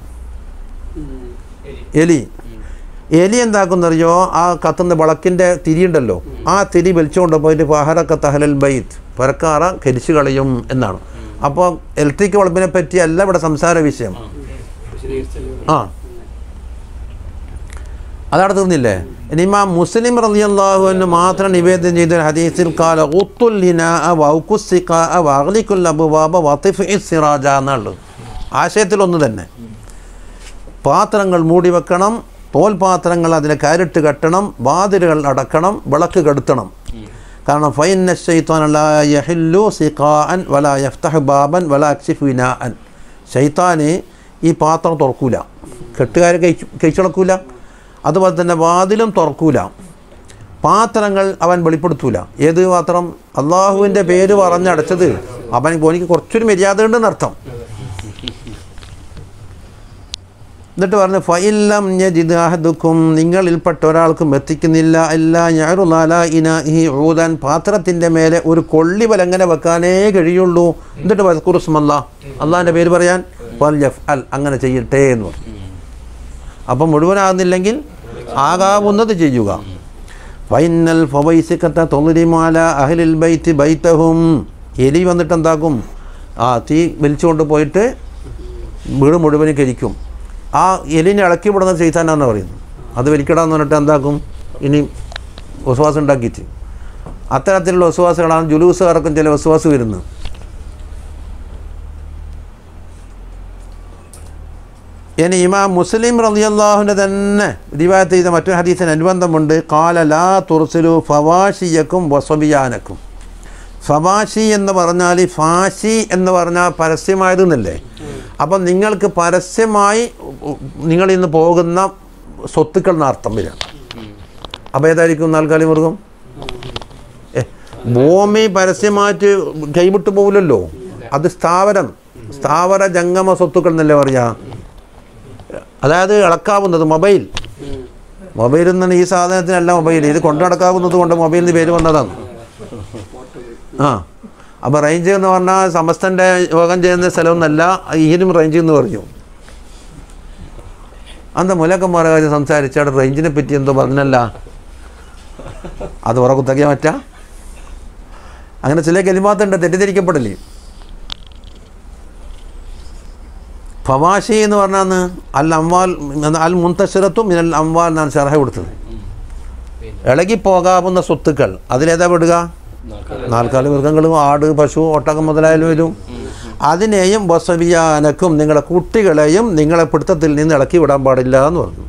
എലി എലി എന്താക്കുന്നറിയോ ആ കത്തുന്ന വിളക്കിൻ്റെ തിരിയുണ്ടല്ലോ ആ തിരി വലിച്ചുകൊണ്ട് പോയിട്ട് ഫഹറക്ക തഹലൽ ബൈത്ത് പരക്കാറ കരിച്ചു കളയും എന്നാണ് അപ്പോൾ ഇലക്ട്രിക് വിളപ്പിനെ പറ്റിയല്ല ഇവിടെ സംസാര വിഷയം ആ അതവിടെ തീർന്നില്ലേ ഇനി ഇമാം മുസ്ലിം റളിയല്ലാഹുവിന് മാത്രം നിവേദനം ചെയ്ത ഒരു ഹദീസിൽ കാല ഊത്തുൽ ഹിനാഅ വൗക്കുസിഖാഅ വഅഗ്ലിക്കുൽ അബ്വാബ വതിഫ്ഇ സിറാജ എന്നുള്ളത് ആശയത്തിലൊന്ന് തന്നെ പാത്രങ്ങൾ മൂടി വെക്കണം തോൽപാത്രങ്ങൾ അതിനെ കയറിട്ട് കെട്ടണം വാതിലുകൾ അടക്കണം വിളക്ക് കെടുത്തണം കാരണം ഫൈന ഷെയ്ത്താൻ യഹില്ലു സിഖാഅൻ വല യഫ്തഹ് ബാബൻ വല അക്ഷിഫ് വിനാഅൻ ഷെയ്ത്താന് ഈ പാത്രം തുറക്കൂല കെട്ടുകാരെ കഴിച്ചു കഴിച്ചുളക്കൂല അതുപോലെ തന്നെ വാതിലും തുറക്കൂല പാത്രങ്ങൾ അവൻ വെളിപ്പെടുത്തൂല ഏത് പാത്രം അള്ളാഹുവിൻ്റെ പേര് പറഞ്ഞടച്ചത് അവൻ എനിക്ക് കുറച്ചൊരു മര്യാദ ഉണ്ടെന്ന് അർത്ഥം എന്നിട്ട് പറഞ്ഞു ഫൈലം യജിദാഹദുക്കും നിങ്ങളിൽപ്പെട്ട ഒരാൾക്കും എത്തിക്കുന്നില്ല അല്ല ഞാറുലാല ഇന ഈ ഊതാൻ പാത്രത്തിൻ്റെ മേലെ ഒരു കൊള്ളി വലങ്ങനെ വെക്കാനേ കഴിയുള്ളൂ എന്നിട്ട് വസ്കുറുസ്മല്ല അള്ളാഹിൻ്റെ പേര് പറയാൻ ഫൽ യഫ് അൽ അങ്ങനെ ചെയ്യട്ടെ എന്ന് പറഞ്ഞു അപ്പം മുഴുവനാകുന്നില്ലെങ്കിൽ ആകാവുന്നത് ചെയ്യുക ഫൈനൽ ഫവൈസിക്കത്ത തൊളിരിമാല അഹ്ലിൽ ബൈത്ത് ബൈത്തഹും എലി വന്നിട്ട് എന്താക്കും ആ തീ വലിച്ചുകൊണ്ട് പോയിട്ട് വീട് മുഴുവനും കരിക്കും ആ എലിനെ ഇളക്കി വിടുന്ന ചെയ്താനാന്ന് പറയുന്നത് അത് വലിക്കടാന്ന് പറഞ്ഞിട്ട് എന്താക്കും ഇനി വസുവാസം ഉണ്ടാക്കിയിട്ട് അത്തരത്തിലുള്ള വസുവാസുകളാണ് ജുലൂസുകാർക്കും ചില വസുവാസ് വരുന്നത് ഇനി ഇമാം മുസ്ലിം റളിയല്ലാഹുവിൻ്റെ തന്നെ റിവായത്ത് ചെയ്ത മറ്റൊരു ഹദീസിന് അനുബന്ധമുണ്ട് കാല ലാ തുർസിലു ഫവാഷിയക്കും വസബിയാനക്കും ഫവാഷി എന്ന് പറഞ്ഞാൽ ഫാഷി എന്ന് പറഞ്ഞാൽ പരസ്യമായതെന്നല്ലേ അപ്പം നിങ്ങൾക്ക് പരസ്യമായി നിങ്ങൾ ഇന്ന് പോകുന്ന സ്വത്തുക്കൾ എന്നർത്ഥം വരിക അപ്പോൾ ഏതായിരിക്കും നാൽക്കാലി മൃഗം ഏ ഭൂമി പരസ്യമായിട്ട് കൈവിട്ടു പോകില്ലല്ലോ അത് സ്ഥാവരം സ്ഥാവര ജംഗമ സ്വത്തുക്കൾ എന്നല്ലേ പറയാ അതായത് ഇളക്കാവുന്നത് മൊബൈൽ മൊബൈൽ എന്നാണ് ഈ സാധനത്തിനല്ല മൊബൈൽ ഇത് കൊണ്ടു നടക്കാവുന്നത് കൊണ്ട് മൊബൈലിന് പേര് വന്നതാണ് ആ അപ്പോൾ റേഞ്ച് എന്ന് പറഞ്ഞാൽ സമസ്തൻ്റെ യോഗം ചെയ്യുന്ന സ്ഥലമൊന്നല്ല ഈനും റേഞ്ച് എന്ന് പറഞ്ഞു അന്ത മുലക്കന്മാരെ കാര്യം സംസാരിച്ചാൽ റേഞ്ചിനെ പറ്റി എന്തോ പറഞ്ഞല്ല അത് ഉറ കുത്തക്കിയാൻ പറ്റാ അങ്ങനെ ചില കലിമാത്തുണ്ട് തെറ്റിദ്ധരിക്കപ്പെടില്ലേ ഫവാഷി എന്ന് പറഞ്ഞാന്ന് അൽ അംവാൽ അൽ മുന്തശിറത്തും മിനൽ അംവാൽ എന്നാണ് ഷർഹ കൊടുത്തത് ഇളകിപ്പോകാവുന്ന സ്വത്തുക്കൾ അതിലേതാ പെടുക നാൽക്കാലി മൃഗങ്ങളും ആട് പശു ഒട്ടകം മുതലായാലും വരും അതിനെയും വസവിയാനക്കും നിങ്ങളെ കുട്ടികളെയും നിങ്ങളെ പിടുത്തത്തിൽ നിന്ന് ഇളക്കി വിടാൻ പാടില്ല എന്ന് പറഞ്ഞു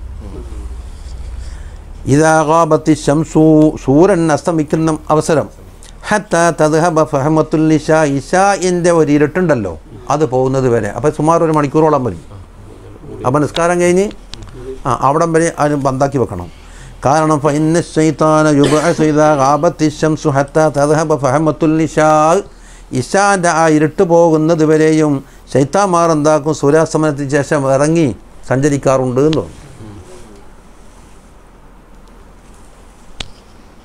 ഇതാകാപത്തി ശംസു സൂര്യൻ അസ്തമിക്കുന്ന അവസരം ഹത്ത തദ്ഹബ ഫഹമത്തുൽ ഇഷ ഇഷായിൻ്റെ ഒരു ഇരുട്ടുണ്ടല്ലോ അത് പോകുന്നത് വരെ അപ്പോൾ സുമാർ ഒരു മണിക്കൂറോളം വരും അപ്പോൾ നിസ്കാരം കഴിഞ്ഞ് ആ അവിടം വരെ അതിന് ബന്ധാക്കി വെക്കണം കാരണം ഫൈന ശൈത്താന യുബഅസു ഇദാ ഗാബത്തി ശംസു ഹത്ത തദ്ഹബ ഫഹമത്തുൽ ഇഷാ ഇഷാൻ്റെ ആ ഇരുട്ട് പോകുന്നത് വരെയും ശൈത്താമാർ എന്താക്കും സൂര്യാസ്തമനത്തിന് ശേഷം ഇറങ്ങി സഞ്ചരിക്കാറുണ്ട് എന്ന് തോന്നുന്നു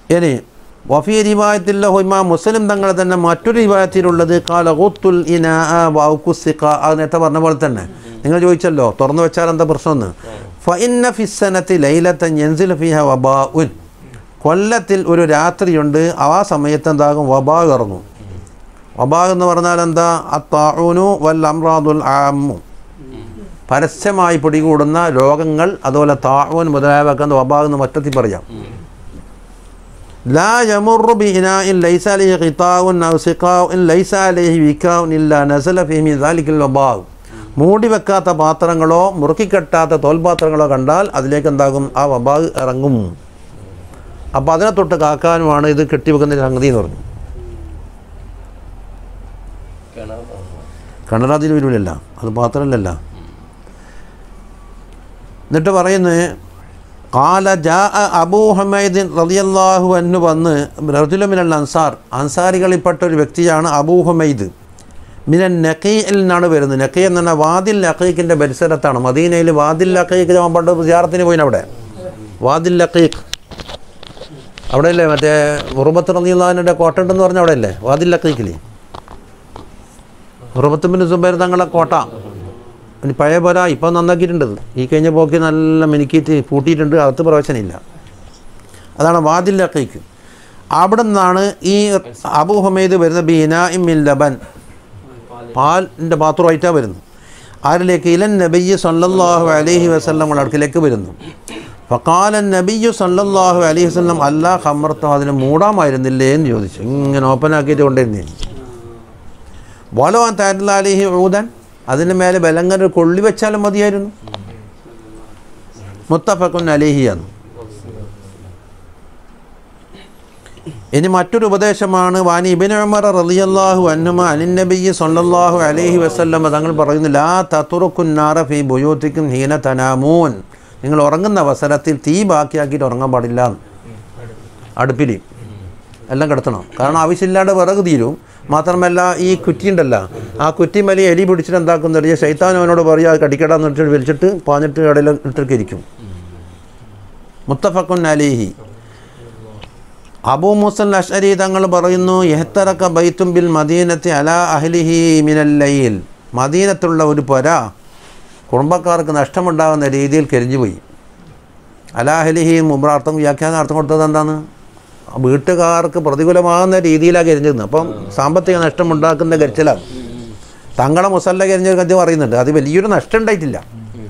ഇനി വഫി റിവായത്തിൽ ഹുയ്മ മുസ്ലിം തങ്ങൾ തന്നെ മറ്റൊരു റിവായത്തിലുള്ളത് കാല ഊത്തുൽ ഇന വൗക്കുസിക്ക അത് നേരത്തെ പറഞ്ഞ പോലെ തന്നെ നിങ്ങൾ ചോദിച്ചല്ലോ തുറന്നു വെച്ചാൽ എന്താ പ്രശ്നമെന്ന് ഫഇന്ന ഫിസ്സനത്തി ലൈലത്തൻ യൻസിൽ ഫിഹ വബാ ഉൻ കൊല്ലത്തിൽ ഒരു രാത്രിയുണ്ട് ആ സമയത്ത് എന്താകും വബാ ഇറങ്ങും വബാ എന്ന് പറഞ്ഞാൽ എന്താ അത്താഉനു വൽ അമ്രാദുൽ ആമു പരസ്യമായി പിടികൂടുന്ന രോഗങ്ങൾ അതുപോലെ താഴൂൻ മുതലായവയൊക്കെ വബാ എന്ന് മറ്റത്തിൽ പറയാം لا يمر بإناء ليس عليه غطاء أو سقاء ليس عليه وكاء إلا نزل فيه من ذلك الوباء മൂടി വെക്കാത്ത പാത്രങ്ങളോ മുറുക്കിക്കെട്ടാത്ത തോൽപാത്രങ്ങളോ കണ്ടാൽ അതിലേക്ക് എന്താകും ആ വബാഗ് ഇറങ്ങും അപ്പോൾ അതിനെ തൊട്ട് കാക്കാനുമാണ് ഇത് കെട്ടിവെക്കുന്ന സംഗതി എന്ന് പറഞ്ഞു കിണറാതിൽ വരില്ലല്ല അത് പാത്രമല്ലല്ല എന്നിട്ട് പറയുന്നത് കാല ജാ അബൂ ഹമൈദിൻ റളിയല്ലാഹു അന്നു വന്ന് റജുലമിനൽ അൻസാർ അൻസാരികളിൽപ്പെട്ട ഒരു വ്യക്തിയാണ് അബൂ ഹമൈദ് മിനൻ നക്കീൽ നിന്നാണ് വരുന്നത് നക്കീ എന്ന് പറഞ്ഞാൽ വാദിൽ ലക്കീക്കിൻ്റെ പരിസരത്താണ് മദീനയിൽ വാദിൽ ലക്കീക്ക് ഞാൻ പണ്ട് സിയാറത്തിന് പോയിന് അവിടെ വാദിൽ ലക്കീഖ് അവിടെ അല്ലേ മറ്റേ ഉറുബത്ത് റളിയല്ലാഹുവിൻ്റെ കോട്ട ഉണ്ടെന്ന് പറഞ്ഞ അവിടെ അല്ലേ വാദിൽ ലക്കീക്കിൽ ഉറുബത്ത് ബിൻ സുബൈർ തങ്ങളെ കോട്ട ഇനി പഴയ പോലെ ഇപ്പം നന്നാക്കിയിട്ടുണ്ട് ഇത്. ഈ കഴിഞ്ഞ പോക്കി നല്ല മിനുക്കിയിട്ട് പൂട്ടിയിട്ടുണ്ട് അകത്ത് പ്രവേശനമില്ല അതാണ് വാദിൽ ലക്കീക്ക് അവിടെ നിന്നാണ് ഈ അബു ഹമീദ് വരുന്ന ബീന ഇമ്മിൻ ലബൻ പാലിൻ്റെ പാത്രമായിട്ടാണ് വരുന്നത് ആരിലേക്ക് ഇലൻ നബിയ്യ് സല്ലല്ലാഹു അലൈഹി വസല്ലം അടുക്കിലേക്ക് വരുന്നു ഫക്കാലൻ നബിയ്യു സല്ലല്ലാഹു അലൈഹി വസല്ലം അല്ലാ ഖമർത്തോ അതിന് മൂടാമായിരുന്നില്ലേ എന്ന് ചോദിച്ചു ഇങ്ങനെ ഓപ്പനാക്കിയിട്ട് കൊണ്ടിരുന്നേ ബോലവാൻ താരില്ല അലിഹി ഊദൻ അതിന് മേലെ ബലങ്ങര കൊള്ളി വെച്ചാലും മതിയായിരുന്നു മുത്തഫക്കുൻ അലിഹിയാണ് ഇനി മറ്റൊരു ഉപദേശമാണ് വാനി ഇബിൻ ഉമർ റളിയല്ലാഹു അന്നുമ അനിൻ നബിയ്യ് സല്ലല്ലാഹു അലൈഹി വസല്ലമ തങ്ങൾ പറയുന്നു ലാ തതുറുക്കുന്നാറ ഫീ ബുയൂത്തിക്കും ഹീന തനാമൂൻ നിങ്ങൾ ഉറങ്ങുന്ന അവസരത്തിൽ തീ ബാക്കിയാക്കിയിട്ട് ഉറങ്ങാൻ പാടില്ല അടുപ്പിൽ എല്ലാം കിടത്തണം കാരണം ആവശ്യമില്ലാണ്ട് വിറക് തീരും മാത്രമല്ല ഈ കുറ്റി ഉണ്ടല്ലോ ആ കുറ്റി മലി എലി പിടിച്ചിട്ട് എന്താക്കുന്ന ശൈത്താൻ അവനോട് പറയുക അത് കടിക്കടാന്ന് വെച്ചിട്ട് വലിച്ചിട്ട് പാഞ്ഞിട്ട് ഇടയിൽ ഇട്ടിട്ട് ഇരിക്കും മുത്തഫക്കുൻ അലിഹി അബൂ മുസൽ അഷരി തങ്ങൾ പറയുന്നു യഹ്തറക്ക ബൈത്തും ബിൽ മദീനത്തെ അലാ അഹ്ലിഹി മിനല്ലയിൽ മദീനത്തുള്ള ഒരു പൊര കുടുംബക്കാർക്ക് നഷ്ടമുണ്ടാകുന്ന രീതിയിൽ കരിഞ്ഞുപോയി അലാ അഹ്ലിഹി മുമ്പാർത്ഥം വ്യാഖ്യാനം അർത്ഥം കൊടുത്തത് എന്താണ് വീട്ടുകാർക്ക് പ്രതികൂലമാകുന്ന രീതിയിലാണ് കരിഞ്ഞത് അപ്പം സാമ്പത്തിക നഷ്ടമുണ്ടാക്കുന്ന കരിച്ചിലാണ് തങ്ങളെ മുസല്ല കരിഞ്ഞൊരു കഥ പറയുന്നുണ്ട് അത് വലിയൊരു നഷ്ടം ഉണ്ടായിട്ടില്ല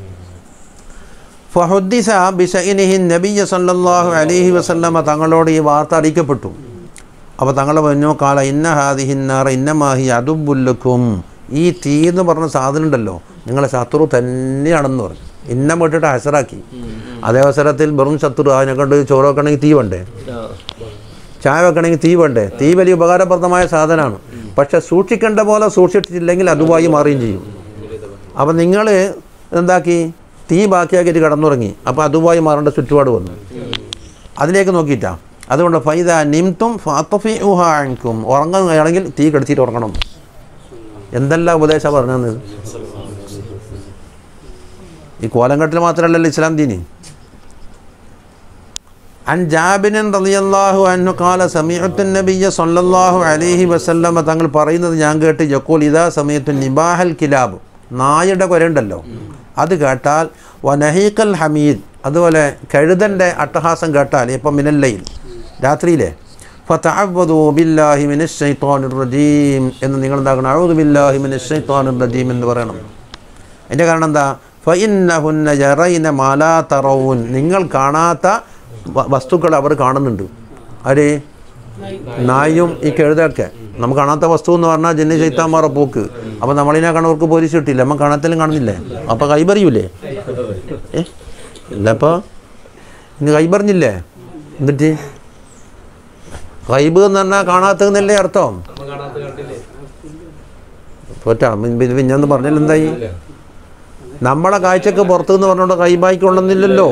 ഫഹുദ്ദിസ ബിസൈനിഹിൻ നബിയ സല്ലല്ലാഹു അലൈഹി വസല്ലമ തങ്ങളോട് ഈ വാർത്ത അറിയിക്കപ്പെട്ടു അപ്പോൾ തങ്ങൾ പറഞ്ഞു കാല ഇന്ന ഹാദിഹിന്നാറ ഇന്നമാഹി അതുബുല്ലക്കും ഈ തീ എന്ന് പറഞ്ഞ സാധനം ഉണ്ടല്ലോ നിങ്ങളെ ശത്രു തന്നെയാണെന്ന് പറഞ്ഞു ഇന്ന വിട്ടിട്ട് ഹസറാക്കി അതേ അവസരത്തിൽ വെറും ശത്രു അതിനെ കൊണ്ട് ചോറ് വെക്കണമെങ്കിൽ തീ വേണ്ടേ ചായ വെക്കണമെങ്കിൽ തീ വേണ്ടേ തീ വലിയ ഉപകാരപ്രദമായ സാധനമാണ് പക്ഷെ സൂക്ഷിക്കേണ്ട പോലെ സൂക്ഷിച്ചിട്ടില്ലെങ്കിൽ അതുമായി മാറുകയും ചെയ്യും അപ്പം നിങ്ങൾ എന്താക്കി തീ ബാക്കിയാക്കിയിട്ട് കിടന്നുറങ്ങി അപ്പോൾ അതുമായി മാറേണ്ട ചുറ്റുപാട് വന്നു അതിലേക്ക് നോക്കിയിട്ടാ അതുകൊണ്ട് ഫൈദ നിംതും ഫാത്തഫി ഊഹാൻകും ഉറങ്ങുകയാണെങ്കിൽ തീ കെടുത്തിയിട്ട് ഉറങ്ങണം എന്തെല്ലാം ഉപദേശം പറഞ്ഞത് ഈ കോലങ്കട്ടിൽ മാത്രമല്ലല്ലോ ഇസ്ലാം ദീനി അൻ ജാബിനൻ റളിയല്ലാഹു അൻഹു ഖാല സമീഅത്തു നബിയ്യ സല്ലല്ലാഹു അലൈഹി വസല്ലമ തങ്ങൾ പറയുന്നത് ഞാൻ കേട്ട് യഖൂൽ ഇദാ സമീഅത്തു നിബാഹൽ കിലാബ് നായയുടെ കുരയുണ്ടല്ലോ അത് കേട്ടാൽ വനഹീഖൽ ഹമീദ് അതുപോലെ കഴുതൻ്റെ അട്ടഹാസം കേട്ടാൽ ഇപ്പം മിനല്ലയിൽ രാത്രിയിലെ ഫതഅവ്വദു ബില്ലാഹി മിനശ് ശൈത്വാനിർ റജീം എന്ന് നിങ്ങൾ എന്താക്കണം അഊദു ബില്ലാഹി മിനശ് ശൈത്വാനിർ റജീം എന്ന് പറയണം അതിൻ്റെ കാരണം എന്താ ഫഇന്നഹുന്ന യറൈന മാലാ തറൗൻ നിങ്ങൾ കാണാത്ത വ- വസ്തുക്കൾ അവർ കാണുന്നുണ്ട് ആര് നായും ഈ കഴുതൊക്കെ നമുക്ക് കാണാത്ത വസ്തു എന്ന് പറഞ്ഞാൽ ജന്നി ചൈത്താന്മാരെ പോക്ക് അപ്പോൾ നമ്മളിനെ കാണുന്നവർക്ക് പോലീസ് കിട്ടില്ല നമ്മൾ കാണാത്തലും കാണുന്നില്ലേ അപ്പോൾ കൈപറിയൂലേ ഏ ഇല്ലപ്പോൾ ഇന്ന് കൈപറിഞ്ഞില്ലേ എന്നിട്ട് കൈബ് എന്ന് പറഞ്ഞാൽ കാണാത്തതെന്നല്ലേ അർത്ഥം തോറ്റാ പിന്നെന്ന് പറഞ്ഞാൽ എന്തായി നമ്മളെ കാഴ്ചക്ക് പുറത്തു നിന്ന് പറഞ്ഞുകൊണ്ട് കൈബായിക്കൊള്ളുന്നില്ലല്ലോ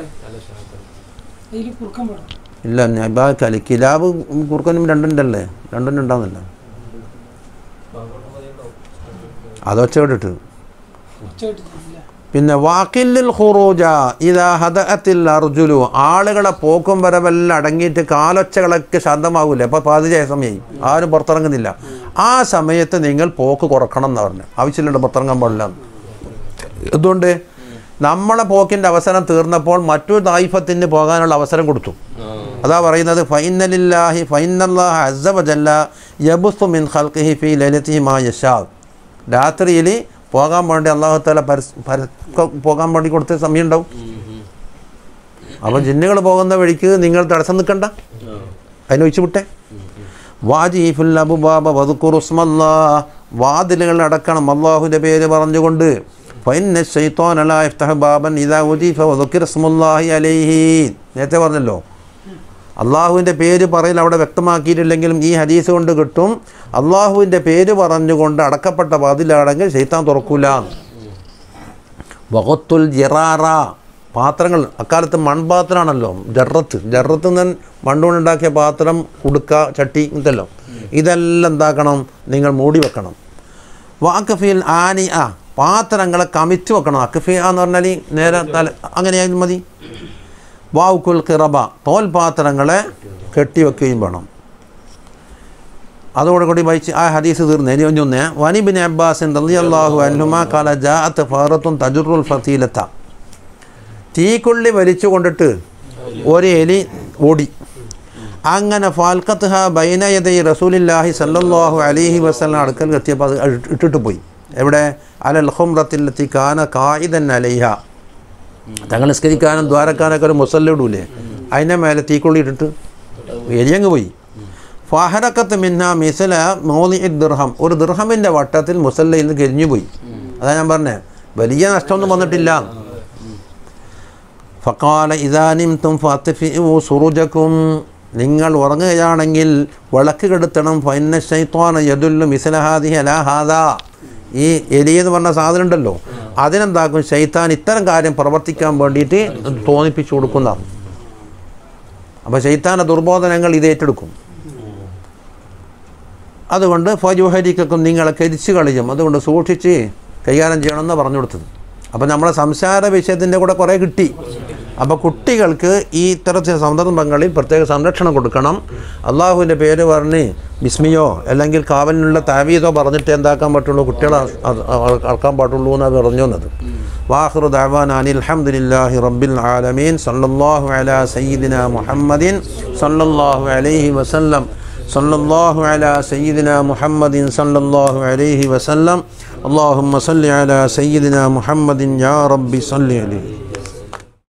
അതിൽ കുറുക്കം വേണം ഇല്ല ഞാൻ കലി കിലാബ് കുറുക്കനും രണ്ടുണ്ടല്ലേ രണ്ടെണ്ണം ഉണ്ടാവുന്നില്ല അതൊച്ച കേട്ടിട്ട് ഉച്ചയായിട്ടില്ല പിന്നെ വാക്കില്ലിൽ ഖുറൂജ ഇതാ ഹദഅത്തിൽ അർജുലു ആളുകളെ പോക്കും വരവെല്ലാം അടങ്ങിയിട്ട് കാലൊച്ചകളൊക്കെ ശാന്തമാകൂലേ അപ്പോൾ പാതിജയ സമയം ആരും പുറത്തിറങ്ങുന്നില്ല ആ സമയത്ത് നിങ്ങൾ പോക്ക് കുറക്കണം എന്ന് പറഞ്ഞു ആവശ്യമില്ല പുറത്തിറങ്ങാൻ പാടില്ല എന്ന്. എന്തുകൊണ്ട് നമ്മളെ പോക്കിൻ്റെ അവസരം തീർന്നപ്പോൾ മറ്റൊരു ദായിഫത്തിന് പോകാനുള്ള അവസരം കൊടുത്തു അതാ പറയുന്നത് ഫൈനലില്ലാഹി ഫൈനല്ലാഹ അസവജല്ല യബുസ്തു മിൻ ഖൽഖിഹി ഫീ ലൈലത്തിഹി മാ യശാ രാത്രിയിൽ പോകാൻ വേണ്ടി അള്ളാഹു താല പരസ് പര പോകാൻ വേണ്ടി കൊടുത്ത സമയം ഉണ്ടാവും അപ്പം ജിന്നുകൾ പോകുന്ന വഴിക്ക് നിങ്ങൾ തടസ്സം നിൽക്കണ്ട അതിന് ഒഴിച്ചു വിട്ടെ വാജീഫുൽ അബുബാബ വതുക്കുറുസ്മല്ലാ വാതിലുകൾ അടക്കണം അള്ളാഹുവിൻ്റെ പേര് പറഞ്ഞുകൊണ്ട് ഫൈന ഷെയ്ത്തോൻ അലാ ഇഫ്തഹ ബാബൻ ഇതാ ഉജീഫ വതുക്കിറസ്മുല്ലാഹി അലൈഹി നേരത്തെ പറഞ്ഞല്ലോ അള്ളാഹുവിൻ്റെ പേര് പറയൽ അവിടെ വ്യക്തമാക്കിയിട്ടില്ലെങ്കിലും ഈ ഹദീസ് കൊണ്ട് കിട്ടും അള്ളാഹുവിൻ്റെ പേര് പറഞ്ഞുകൊണ്ട് അടക്കപ്പെട്ട വാതിലാണെങ്കിൽ ഷെയ്ത്താൻ തുറക്കൂല വഹത്തുൽ ജിറാറ പാത്രങ്ങൾ അക്കാലത്ത് മൺപാത്രമാണല്ലോ ജറത്ത് ജറത്ത് നിന്ന് മണ്ണുകൊണ്ടുണ്ടാക്കിയ പാത്രം കുടുക്ക ചട്ടി ഇതല്ലോ ഇതെല്ലാം എന്താക്കണം നിങ്ങൾ മൂടി വെക്കണം വാക്കഫിൽ ആനി ആ പാത്രങ്ങളെ കമിച്ച് വെക്കണം അക്കഫി എന്ന് പറഞ്ഞാൽ ഈ നേരെ തല അങ്ങനെയായാലും മതി വാവുക്കുൽ കിറബ തോൽ പാത്രങ്ങളെ കെട്ടിവെക്കുകയും വേണം അതോടുകൂടി വായിച്ച് ആ ഹദീസ് തീർന്നു ഇനി ഒന്നൊന്ന് വനിബിൻ അബ്ബാസിൻ റളിയല്ലാഹു അൻഹുമാ കാല ജാഅത്ത് ഫാറത്തുൻ തജുറുൽ ഫതീലത്ത തീക്കൊള്ളി വലിച്ചു കൊണ്ടിട്ട് ഒരു എലി ഓടി അങ്ങനെ ഫാൽക്കത്ത് ഹ ബൈനയതൈ റസൂലില്ലാഹി സല്ലല്ലാഹു അലൈഹി വസല്ലം അടുക്കൽ എത്തിയപ്പോൾ അത് ഇട്ട് ഇട്ടിട്ട് പോയി എവിടെ അലൽ ഹുംറത്തിലെത്തി കാന കായിദൻ അലൈഹ തങ്ങൾ നിസ്കരിക്കാനും ദ്വാരക്കാനൊക്കെ ഒരു മുസല്ല ഇടൂലേ അതിൻ്റെ മേലെ തീക്കൊള്ളി ഇട്ടിട്ട് എരിയങ്ങ് പോയി ഫഹറക്കത്ത് മിന്ന മിസല മോലി ദിർഹം ഒരു ദിർഹമിൻ്റെ വട്ടത്തിൽ മുസല്ലയിൽ നിന്ന് കരിഞ്ഞു പോയി അതാ ഞാൻ പറഞ്ഞേ വലിയ നഷ്ടമൊന്നും വന്നിട്ടില്ല ഫക്കാല ഇതാനിം തും ഫത്തിഫിഉ സുറുജക്കും നിങ്ങൾ ഉറങ്ങുകയാണെങ്കിൽ വിളക്ക് കെടുത്തണം ഫൈന ഷൈത്വാന യദുല്ലു മിസലഹാദി അലാഹാദ ഈ എലി എന്ന് പറഞ്ഞ സാധനം ഉണ്ടല്ലോ അതിനെന്താക്കും ഷൈത്താൻ ഇത്തരം കാര്യം പ്രവർത്തിക്കാൻ വേണ്ടിയിട്ട് തോന്നിപ്പിച്ചു കൊടുക്കുന്നതാണ് അപ്പോൾ ഷൈത്താൻ്റെ ദുർബോധനങ്ങൾ ഇത് ഏറ്റെടുക്കും അതുകൊണ്ട് ഫജുഹരിക്കും നിങ്ങളെ കരിച്ചു കളിയും അതുകൊണ്ട് സൂക്ഷിച്ച് കൈകാര്യം ചെയ്യണമെന്ന് പറഞ്ഞു കൊടുത്തത് അപ്പോൾ നമ്മളെ സംസാര വിഷയത്തിൻ്റെ കൂടെ കുറേ കിട്ടി അപ്പോൾ കുട്ടികൾക്ക് ഈ ഇത്തരത്തിൽ സന്ദർഭങ്ങളിൽ പ്രത്യേക സംരക്ഷണം കൊടുക്കണം അള്ളാഹുവിൻ്റെ പേര് പറഞ്ഞ് ബിസ്മിയോ അല്ലെങ്കിൽ കാവലിനുള്ള താവീതോ പറഞ്ഞിട്ട് എന്താക്കാൻ പറ്റുള്ളൂ കുട്ടികളെ അത് അളക്കാൻ പാടുള്ളൂ എന്നാണ് പറഞ്ഞു വന്നത് വാഹുർ ദാവാൻ അനിൽ അലഹമുല്ലാഹി റബ്ബിൽ ആലമീൻ സല്ലല്ലാഹു അലാ സയ്യിദിന മുഹമ്മദിൻ സല്ലല്ലാഹു അലൈഹി വസല്ലം صلى الله على سيدنا محمد صلى الله عليه وسلم اللهم صل على سيدنا محمد يا رب صل عليه